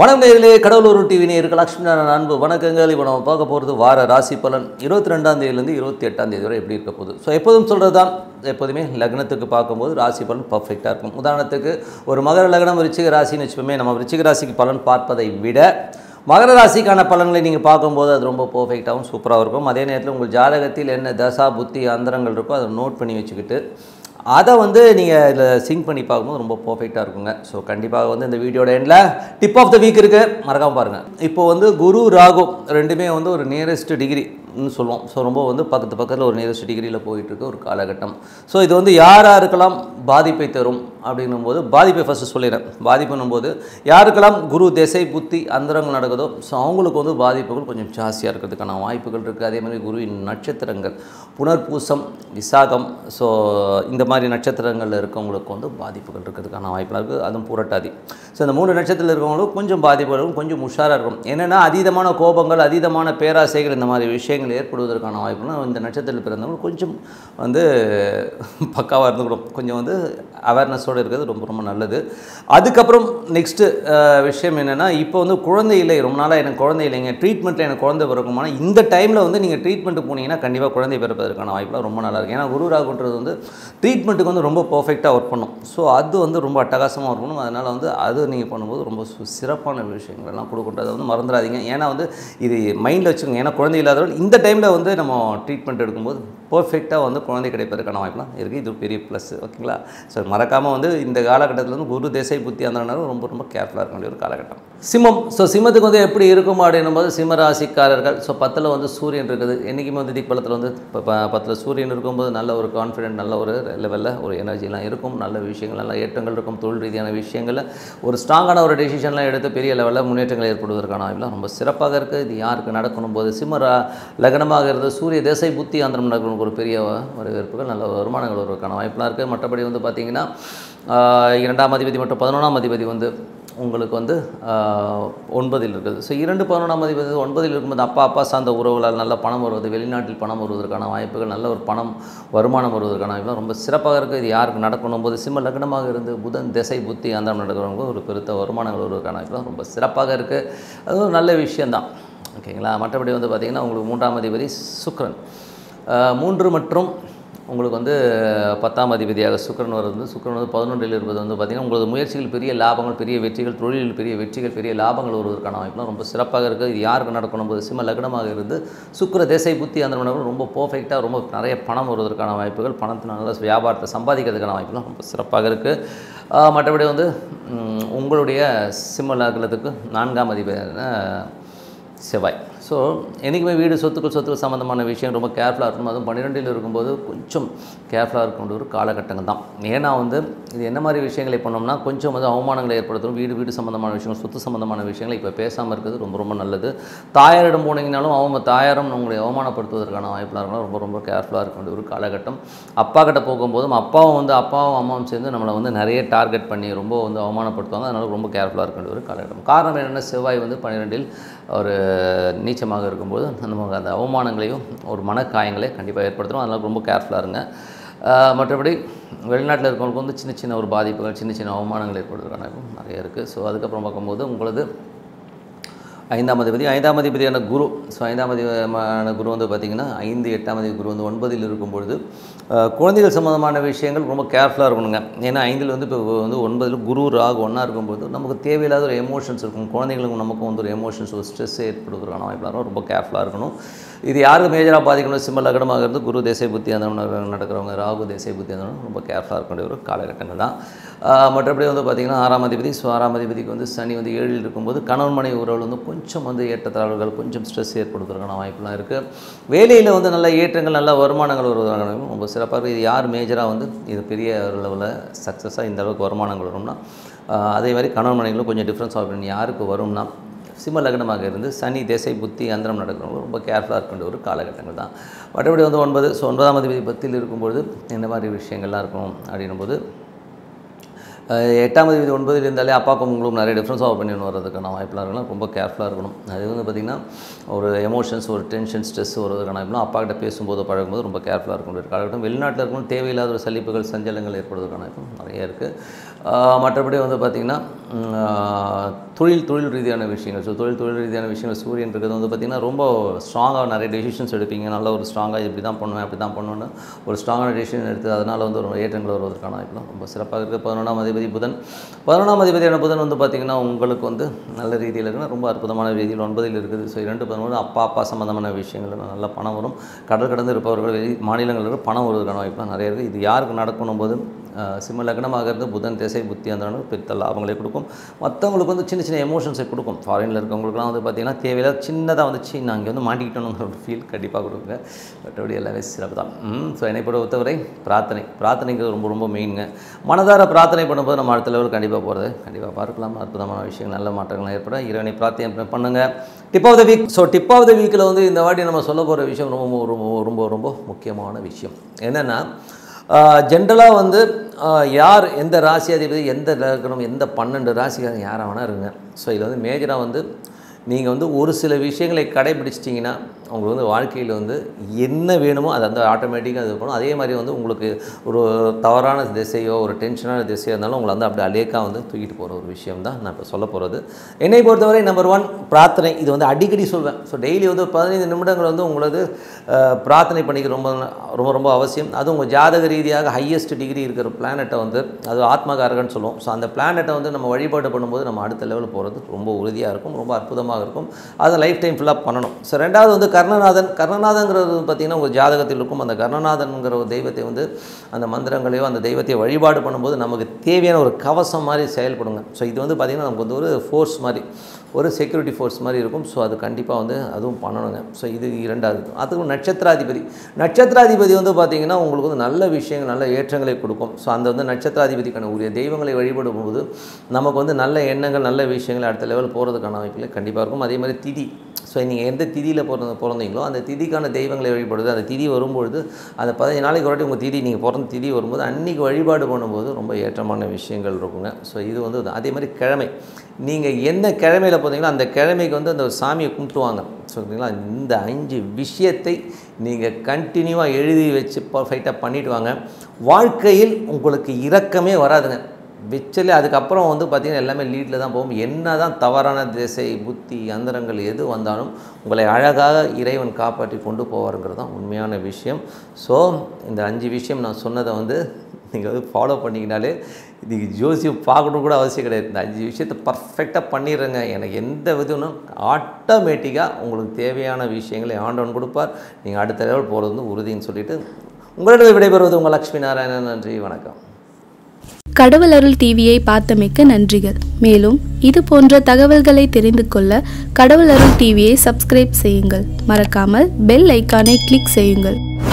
வணக்கம் நேர்களே கடவுளூர் டிவி நேருக்கு லக்ஷ்மி நாராயணன் அன்பு வணக்கங்கள் இப்போ நம்ம பார்க்க போகிறது வார ராசி பலன் இருபத்தி ரெண்டாம் தேதியிலேருந்து இருபத்தி எட்டாம் தேதி வரை எப்படி இருக்க போகுது ஸோ எப்போதும் சொல்கிறது தான் எப்போதுமே லக்னத்துக்கு பார்க்கும்போது ராசி பலன் பர்ஃபெக்டாக இருக்கும் உதாரணத்துக்கு ஒரு மகர லக்னம் விருச்சிக ராசின்னு வச்சுப்போமே நம்ம விருச்சிக ராசிக்கு பலன் பார்ப்பதை விட மகர ராசிக்கான பலன்களை நீங்கள் பார்க்கும்போது அது ரொம்ப பர்ஃபெக்டாகவும் சூப்பராக இருக்கும் அதே நேரத்தில் உங்கள் ஜாதகத்தில் என்ன தசா புத்தி அந்தரங்கள் இருக்கோ அதை நோட் பண்ணி வச்சுக்கிட்டு அதை வந்து நீங்கள் இதில் சிங்க் பண்ணி பார்க்கும்போது ரொம்ப பர்ஃபெக்டாக இருக்குங்க ஸோ கண்டிப்பாக வந்து இந்த வீடியோட எண்டில் டிப் ஆஃப் த வீக் இருக்குது மறக்காமல் பாருங்கள் இப்போ வந்து குரு ராகு ரெண்டுமே வந்து ஒரு நியரஸ்ட் டிகிரின்னு சொல்லுவோம் ஸோ ரொம்ப வந்து பக்கத்து பக்கத்தில் ஒரு நியரஸ்ட் டிகிரியில் போயிட்டுருக்கு ஒரு காலகட்டம் ஸோ இது வந்து யார் யாருக்கெல்லாம் பாதிப்பை தரும் அப்படின்னும் போது பாதிப்பை ஃபஸ்ட்டு சொல்லிடுறேன் பாதிப்புன்னும் போது யாருக்கெல்லாம் குரு திசை புத்தி அந்தரங்கள் நடக்குதோ ஸோ அவங்களுக்கு வந்து பாதிப்புகள் கொஞ்சம் ஜாஸ்தியாக இருக்கிறதுக்கான வாய்ப்புகள் இருக்குது அதே மாதிரி குருவின் நட்சத்திரங்கள் புனர்பூசம் விசாகம் ஸோ இந்த மாதிரி நட்சத்திரங்களில் இருக்கவங்களுக்கு வந்து பாதிப்புகள் இருக்கிறதுக்கான வாய்ப்புகள் இருக்குது அதுவும் புரட்டாதி ஸோ இந்த மூணு நட்சத்திரத்தில் இருக்கவங்களுக்கு கொஞ்சம் பாதிப்புகள் இருக்கும் கொஞ்சம் உஷாராக இருக்கும் என்னென்னா அதீதமான கோபங்கள் அதீதமான பேராசைகள் இந்த மாதிரி விஷயங்கள் ஏற்படுவதற்கான வாய்ப்புகள் இந்த நட்சத்திரத்தில் பிறந்தவங்க கொஞ்சம் வந்து பக்காவாக இருந்துக்கணும் கொஞ்சம் வந்து அவேர்னஸோடு இருக்கிறது ரொம்ப ரொம்ப நல்லது அதுக்கப்புறம் நெக்ஸ்ட்டு விஷயம் என்னென்னா இப்போ வந்து குழந்தை இல்லை ரொம்ப நாளாக எனக்கு குழந்தை இல்லைங்க ட்ரீட்மெண்ட்டில் எனக்கு குழந்தை பிறக்குமானா இந்த டைமில் வந்து நீங்கள் ட்ரீட்மெண்ட்டு போனீங்கன்னா கண்டிப்பாக குழந்தை பிறப்பதற்கான வாய்ப்புலாம் ரொம்ப நல்லா இருக்கும் ஏன்னா குரு ராகுன்றது வந்து ட்ரீட்மெண்ட்டுக்கு வந்து ரொம்ப பர்ஃபெக்டாக ஒர்க் பண்ணும் ஸோ அது வந்து ரொம்ப அட்டகாசமாக ஒர்க் பண்ணும் அதனால் வந்து அது நீங்கள் பண்ணும்போது ரொம்ப சு- சிறப்பான விஷயங்கள்லாம் கொடுக்குறது வந்து மறந்துடாதீங்க ஏன்னா வந்து இது மைண்டில் வச்சுக்கோங்க ஏன்னா குழந்தை இல்லாதவர்கள் இந்த டைமில் வந்து நம்ம ட்ரீட்மெண்ட் எடுக்கும்போது பர்ஃபெக்டாக வந்து குழந்தை கிடைப்பதற்கான வாய்ப்புலாம் இருக்குது இது பெரிய ப்ளஸ் ஓகேங்களா ஸோ மறக்காமல் வந்து இந்த காலகட்டத்தில் வந்து குரு திசை புத்தி அந்த நேரம் ரொம்ப ரொம்ப கேர்ஃபுல்லாக இருக்க வேண்டிய ஒரு காலகட்டம் சிம்மம் ஸோ சிம்மத்துக்கு வந்து எப்படி இருக்கும் அப்படின்னும் போது சிம்ம ராசிக்காரர்கள் ஸோ பத்தில் வந்து சூரியன் இருக்குது என்றைக்குமே வந்து திக்பலத்தில் வந்து இப்போ ப- பத்தில் சூரியன் இருக்கும்போது நல்ல ஒரு கான்ஃபிடென்ட் நல்ல ஒரு லெவலில் ஒரு எனர்ஜிலாம் இருக்கும் நல்ல விஷயங்கள் நல்ல ஏற்றங்கள் இருக்கும் தொழில் ரீதியான விஷயங்களில் ஒரு ஸ்ட்ராங்கான ஒரு டெசிஷன்லாம் எடுத்து பெரிய லெவலில் முன்னேற்றங்கள் ஏற்படுவதற்கான வாய்ப்புலாம் ரொம்ப சிறப்பாக இருக்குது இது யாருக்கு நடக்கணும் போது சிம்ம ரா- லக்னமாக இருந்து சூரிய தேசை புத்தி ஆந்திரம் நடக்கணும் ஒரு பெரிய வரவேற்புகள் நல்ல வருமானங்கள் வருவதற்கான வாய்ப்புலாம் இருக்குது மற்றபடி வந்து பார்த்திங்கன்னா ஆஹ், இரண்டாம் அதிபதி மற்றும் பதினொன்றாம் அதிபதி வந்து உங்களுக்கு வந்து ஆஹ், ஒன்பதில் இருக்குது ஸோ இரண்டு பதினொன்றாம் அதிபதி ஒன்பதில் இருக்கும்போது அப்பா அப்பா சார்ந்த உறவுகளால் நல்ல பணம் வருவது வெளிநாட்டில் பணம் வருவதற்கான வாய்ப்புகள் நல்ல ஒரு பணம் வருமானம் வருவதற்கான வாய்ப்புகள் ரொம்ப சிறப்பாக இருக்குது இது யாருக்கு நடக்கணும் போது சிம்ம லக்னமாக இருந்து புதன் திசை புத்தி அந்த நடக்கிறவங்க ஒரு பெருத்த வருமானங்கள் வருவதற்கான வாய்ப்புகள் ரொம்ப சிறப்பாக இருக்குது அது ஒரு நல்ல விஷயந்தான் ஓகேங்களா மற்றபடி வந்து பார்த்திங்கன்னா உங்களுக்கு மூன்றாம் அதிபதி சுக்கிரன் ஆஹ், மூன்று மற்றும் உங்களுக்கு வந்து பத்தாம் அதிபதியாக சுக்கிரன் வருது சுக்கிரன் வந்து பதினொன்றில் இருப்பது வந்து பார்த்திங்கன்னா உங்களது முயற்சிகள் பெரிய லாபங்கள் பெரிய வெற்றிகள் தொழிலில் பெரிய வெற்றிகள் பெரிய லாபங்கள் வருவதற்கான வாய்ப்புலாம் ரொம்ப சிறப்பாக இருக்குது இது யாருக்கு நடக்கணும் போது சிம்ம லக்னமாக இருந்து சுக்கிர தேசை புத்தி அந்த மண்டலம் ரொம்ப பர்ஃபெக்டாக ரொம்ப நிறைய பணம் வருவதற்கான வாய்ப்புகள் பணத்தினால வியாபாரத்தை சம்பாதிக்கிறதுக்கான வாய்ப்புலாம் ரொம்ப சிறப்பாக இருக்குது மற்றபடி வந்து ம், உங்களுடைய சிம்ம லக்னத்துக்கு நான்காம் அதிபதியான செவ்வாய் ஸோ என்றைக்குமே வீடு சொத்துக்கள் சொத்துக்கள் சம்மந்தமான விஷயம் ரொம்ப கேர்ஃபுல்லாக இருக்கணும் அதுவும் பன்னிரெண்டில் இருக்கும்போது கொஞ்சம் கேர்ஃபுல்லாக இருக்க வேண்டிய ஒரு காலகட்டங்கள் தான் ஏன்னா வந்து இது என்ன மாதிரி விஷயங்களை பண்ணோம்னா கொஞ்சம் வந்து அவமானங்களை ஏற்படுத்தும் வீடு வீடு சம்மந்தமான விஷயங்கள் சொத்து சம்மந்தமான விஷயங்களை இப்போ பேசாமல் இருக்கிறது ரொம்ப ரொம்ப நல்லது தாயாரிடம் போனீங்கனாலும் அவங்க தாயாரம் உங்களை அவமானப்படுத்துவதற்கான வாய்ப்புலாம் இருக்கணும் ரொம்ப ரொம்ப கேர்ஃபுல்லாக இருக்க வேண்டிய ஒரு காலகட்டம் அப்பா கிட்ட போகும்போதும் அப்பாவும் வந்து அப்பாவும் அம்மாவும் சேர்ந்து நம்மளை வந்து நிறைய டார்கெட் பண்ணி ரொம்ப வந்து அவமானப்படுத்துவாங்க அதனால் ரொம்ப கேர்ஃபுல்லாக இருக்க வேண்டிய ஒரு காலகட்டம் காரணம் என்னென்னா செவ்வாய் வந்து பன்னிரெண்டில் ஒரு நீச்சமாக இருக்கும்போது நமக்கு அந்த அவமானங்களையும் ஒரு மனக்காயங்களை கண்டிப்பாக ஏற்படுத்தும் அதனால் ரொம்ப கேர்ஃபுல்லாக இருங்க ஆஹ் மற்றபடி வெளிநாட்டில் இருக்கவங்களுக்கு வந்து சின்ன சின்ன ஒரு பாதிப்புகள் சின்ன சின்ன அவமானங்கள் ஏற்படுறதுக்கான வாய்ப்பும் நிறைய இருக்குது ஸோ அதுக்கப்புறம் பார்க்கும்போது உங்களது ஐந்தாம் அதிபதி ஐந்தாம் அதிபதியான குரு ஸோ ஐந்தாம் அதிபதியான குரு வந்து பார்த்திங்கன்னா ஐந்து எட்டாம் அதிபதி குரு வந்து ஒன்பதில் இருக்கும்பொழுது அஹ், குழந்தைகள் சம்மந்தமான விஷயங்கள் ரொம்ப கேர்ஃபுல்லாக இருக்கணுங்க ஏன்னா ஐந்தில் வந்து இப்போ வந்து ஒன்பதில் குரு ராகு ஒன்றா இருக்கும்போது நமக்கு தேவையில்லாத ஒரு எமோஷன்ஸ் இருக்கும் குழந்தைங்களுக்கும் நமக்கும் வந்து ஒரு எமோஷன்ஸ் ஒரு ஸ்ட்ரெஸ் ஏற்படுவதற்கான வாய்ப்பாக இருக்கும் ரொம்ப கேர்ஃபுல்லாக இருக்கணும் இது யாருக்கு மேஜராக பாதிக்கணும் சிம்ம லக்னமாக இருந்து குரு தேசை புத்தி அந்த நடக்கிறவங்க ராகு தேசை புத்தி அந்த ரொம்ப கேர்ஃபுல்லாக இருக்க வேண்டிய ஒரு காலகட்டங்கள் தான் ஆஹ் மற்றபடி வந்து பார்த்திங்கன்னா ஆறாம் அதிபதி ஸோ ஆறாம் அதிபதிக்கு வந்து சனி வந்து ஏழில் இருக்கும்போது கணவன் மனைவி உறவுகள் வந்து கொஞ்சம் வந்து ஏற்றத்தாழ்வுகள் கொஞ்சம் ஸ்ட்ரெஸ் ஏற்படுவதற்கான வாய்ப்புலாம் இருக்குது வேலையில் வந்து நல்ல ஏற்றங்கள் நல்ல வருமானங்கள் வருவதற்கான வாய்ப்பு ரொம்ப சிறப்பாக இருக்குது இது யார் மேஜராக வந்து இது பெரிய லெவலில் சக்ஸஸாக இந்த அளவுக்கு வருமானங்கள் வரும்னா ஆஹ் அதே மாதிரி கணவன் மனைவிகளும் கொஞ்சம் டிஃப்ரென்ஸ் ஆகும் யாருக்கு வரும்னா சிம்ம லக்னமாக இருந்து சனி திசை புத்தி அந்தரம் நடக்கிறவங்க ரொம்ப கேர்ஃபுல்லாக இருக்க வேண்டிய ஒரு காலகட்டங்கள் தான் மற்றபடி வந்து ஒன்பது ஸோ ஒன்பதாம் அதிபதி பத்தில் இருக்கும்பொழுது இந்த மாதிரி விஷயங்கள்லாம் இருக்கும் அப்படின்னும்போது அஹ் எட்டாம் அதிபதி ஒன்பதில் இருந்தாலே அப்பாவுக்கும் உங்களுக்கு நிறைய டிஃப்ரென்ஸ் ஆஃப் பண்ணி வர்றதுக்கான வாய்ப்பெலாம் இருக்கணும் ரொம்ப கேர்ஃபுல்லாக இருக்கணும் அது வந்து பார்த்திங்கன்னா ஒரு எமோஷன்ஸ் ஒரு டென்ஷன் ஸ்ட்ரெஸ் வருவதற்கான வாய்ப்புலாம் அப்பா கிட்ட பேசும்போது பழகும்போது ரொம்ப கேர்ஃபுல்லாக இருக்கும் ஒரு காலகட்டம் வெளிநாட்டில் இருக்கணும் தேவையில்லாத ஒரு சலிப்புகள் சஞ்சலங்கள் ஏற்படுவதற்கான வாய்ப்பும் நிறைய இருக்குது மற்றபடி வந்து பார்த்திங்கன்னா உம், ஆஹ், தொழில் தொழில் ரீதியான விஷயங்கள் ஸோ தொழில் தொழில் ரீதியான விஷயங்கள் சூரியன் இருக்கிறது வந்து பார்த்திங்கன்னா ரொம்ப ஸ்ட்ராங்காக நிறைய டெசிஷன்ஸ் எடுப்பீங்க நல்ல ஒரு ஸ்ட்ராங்காக இப்படி தான் பண்ணுவேன் அப்படி தான் பண்ணுவேன்னு ஒரு ஸ்ட்ராங்கான டெசிஷன் எடுத்து அதனால் வந்து ஒரு ஏற்றங்கள் வருவதற்கான வாய்ப்புலாம் ரொம்ப சிறப்பாக இருக்குது பதினொன்றாம் அதிபதி புதன் பதினொன்றாம் அதிபதியான புதன் வந்து பார்த்திங்கன்னா உங்களுக்கு வந்து நல்ல ரீதியில் இருக்குன்னா ரொம்ப அற்புதமான ரீதியில் ஒன்பதில் இருக்குது ஸோ இரண்டு பதினொன்று அப்பா அப்பா சம்மந்தமான விஷயங்கள் நல்ல பணம் வரும் கடல் கடந்து இருப்பவர்கள் வெளி மாநிலங்களில் பணம் வருவதற்கான வாய்ப்புலாம் நிறைய இருக்குது இது யாருக்கு நடக்கணும் போது அஹ், சிம்ம லக்னமாக இருந்து புதன் திசை புத்தி அந்த பெருத்த லாபங்களை கொடுக்கும் மற்றவங்களுக்கு வந்து சின்ன சின்ன எமோஷன்ஸை கொடுக்கும் ஃபாரினில் இருக்கவங்களுக்குலாம் வந்து பார்த்திங்கன்னா தேவையில்லாத சின்னதாக வந்துச்சு நான் இங்கே வந்து மாட்டிக்கிட்டோங்கிற ஒரு ஃபீல் கண்டிப்பாக கொடுக்குங்க மற்றபடி எல்லாமே சிறப்பு தான் ஸோ என்னை பொறுத்தவரை பிரார்த்தனை பிரார்த்தனைங்கிறது ரொம்ப ரொம்ப மெயினுங்க மனதார பிரார்த்தனை பண்ணும்போது நம்ம அடுத்த லெவல் கண்டிப்பாக போகிறது கண்டிப்பாக பார்க்கலாம் அற்புதமான விஷயங்கள் நல்ல மாற்றங்கள் ஏற்படும் இறைவனை பிரார்த்தனை பண்ணுங்கள் tip of the week so tip of the வீக்கில் வந்து இந்த வாட்டி நம்ம சொல்ல போகிற விஷயம் ரொம்ப ரொம்ப ரொம்ப ரொம்ப முக்கியமான விஷயம் என்னென்னா ஜென்ரலாக வந்து ஆஹ், யார் எந்த ராசி அதிபதி எந்த லக்னம் எந்த பன்னெண்டு ராசிக்காரங்க யாராக வேணா இருங்க ஸோ இதில் வந்து மேஜராக வந்து நீங்கள் வந்து ஒரு சில விஷயங்களை கடைபிடிச்சிட்டிங்கன்னா உங்களுக்கு வந்து வாழ்க்கையில் வந்து என்ன வேணுமோ அது வந்து ஆட்டோமேட்டிக்காக இது பண்ணும் அதே மாதிரி வந்து உங்களுக்கு ஒரு தவறான திசையோ ஒரு டென்ஷனான திசையோ இருந்தாலும் உங்களை வந்து அப்படி அலேக்காக வந்து தூக்கிட்டு போகிற ஒரு விஷயம் தான் நான் இப்போ சொல்ல போகிறது என்னை பொறுத்தவரை நம்பர் ஒன் பிரார்த்தனை இது வந்து அடிக்கடி சொல்வேன் ஸோ டெய்லி வந்து ஒரு பதினைந்து நிமிடங்கள் வந்து உங்களது அஹ், பிரார்த்தனை பண்ணிக்க ரொம்ப ரொம்ப ரொம்ப அவசியம் அது உங்கள் ஜாதக ரீதியாக ஹையஸ்ட் டிகிரி இருக்கிற பிளானட்டை வந்து அது ஆத்மகாரகன்னு சொல்லுவோம் ஸோ அந்த பிளானட்டை வந்து நம்ம வழிபாடு பண்ணும்போது நம்ம அடுத்த லெவல் போகிறது ரொம்ப உறுதியாக இருக்கும் ரொம்ப அற்புதமாக இருக்கும் அதை லைஃப் டைம் ஃபுல்லாக பண்ணணும் ஸோ ரெண்டாவது வந்து கர்ணநாதன் கர்ணநாதங்கிறது பார்த்திங்கன்னா உங்கள் ஜாதகத்தில் இருக்கும் அந்த கர்ணநாதன்கிற ஒரு தெய்வத்தை வந்து அந்த மந்திரங்களையோ அந்த தெய்வத்தை வழிபாடு பண்ணும்போது நமக்கு தேவையான ஒரு கவசம் மாதிரி செயல்படுங்க ஸோ இது வந்து பார்த்திங்கன்னா நமக்கு வந்து ஒரு ஃபோர்ஸ் மாதிரி ஒரு செக்யூரிட்டி ஃபோர்ஸ் மாதிரி இருக்கும் ஸோ அது கண்டிப்பாக வந்து அதுவும் பண்ணணுங்க ஸோ இது இரண்டாவது அதுவும் நட்சத்திராதிபதி நட்சத்திராதிபதி வந்து பார்த்திங்கன்னா உங்களுக்கு வந்து நல்ல விஷயங்கள் நல்ல ஏற்றங்களை கொடுக்கும் ஸோ அந்த வந்து நட்சத்திராதிபதிக்கான உரிய தெய்வங்களை வழிபடும் போது நமக்கு வந்து நல்ல எண்ணங்கள் நல்ல விஷயங்கள் அடுத்த லெவல் போகிறதுக்கான வாய்ப்புகள் கண்டிப்பாக இருக்கும் அதே மாதிரி திதி ஸோ நீங்கள் எந்த திதியில் பிறந்த பிறந்தீங்களோ அந்த திதிக்கான தெய்வங்களை வழிபடுது அந்த திதி வரும்பொழுது அந்த பதினஞ்சு நாளைக்கு ஒரு வாட்டி உங்கள் திதி நீங்கள் பிறந்த திதி வரும்போது அன்றைக்கி வழிபாடு பண்ணும்போது ரொம்ப ஏற்றமான விஷயங்கள் இருக்குங்க ஸோ இது வந்து அதே மாதிரி கிழமை நீங்கள் எந்த கிழமையில் போகிறீங்களோ அந்த கிழமைக்கு வந்து அந்த சாமியை கும்பிட்டுவாங்க ஸோ ஓகேங்களா இந்த அஞ்சு விஷயத்தை நீங்கள் கண்டினியூவாக எழுதி வச்சு பர்ஃபெக்டாக பண்ணிட்டு வாங்க வாழ்க்கையில் உங்களுக்கு இரக்கமே வராதுங்க விச்சலே அதுக்கப்புறம் வந்து பார்த்திங்கன்னா எல்லாமே லீடில் தான் போகும் என்ன தான் தவறான திசை புத்தி அந்தரங்கள் எது வந்தாலும் உங்களை அழகாக இறைவன் காப்பாற்றி கொண்டு போவாருங்கிறது தான் உண்மையான விஷயம் ஸோ இந்த அஞ்சு விஷயம் நான் சொன்னதை வந்து நீங்கள் வந்து ஃபாலோ பண்ணிக்கினாலே இதுக்கு ஜோசியம் பார்க்கணும் கூட அவசியம் கிடையாது இந்த அஞ்சு விஷயத்தை பர்ஃபெக்டாக பண்ணிடுறேங்க எனக்கு எந்த விதம்னா ஆட்டோமேட்டிக்காக உங்களுக்கு தேவையான விஷயங்களை ஆண்டவன் கொடுப்பார் நீங்கள் அடுத்த லெவல் போகிறது வந்து உறுதின்னு சொல்லிட்டு உங்களிடம் விடைபெறுவது உங்கள் லக்ஷ்மி நாராயணன் நன்றி வணக்கம் கடவுள் அருள் டிவியை பார்த்தமைக்க நன்றிகள் மேலும் இது போன்ற தகவல்களை தெரிந்து கொள்ள கடவுள் அருள் டிவியை சப்ஸ்கிரைப் செய்யுங்கள் மறக்காமல் பெல் ஐக்கானை கிளிக் செய்யுங்கள்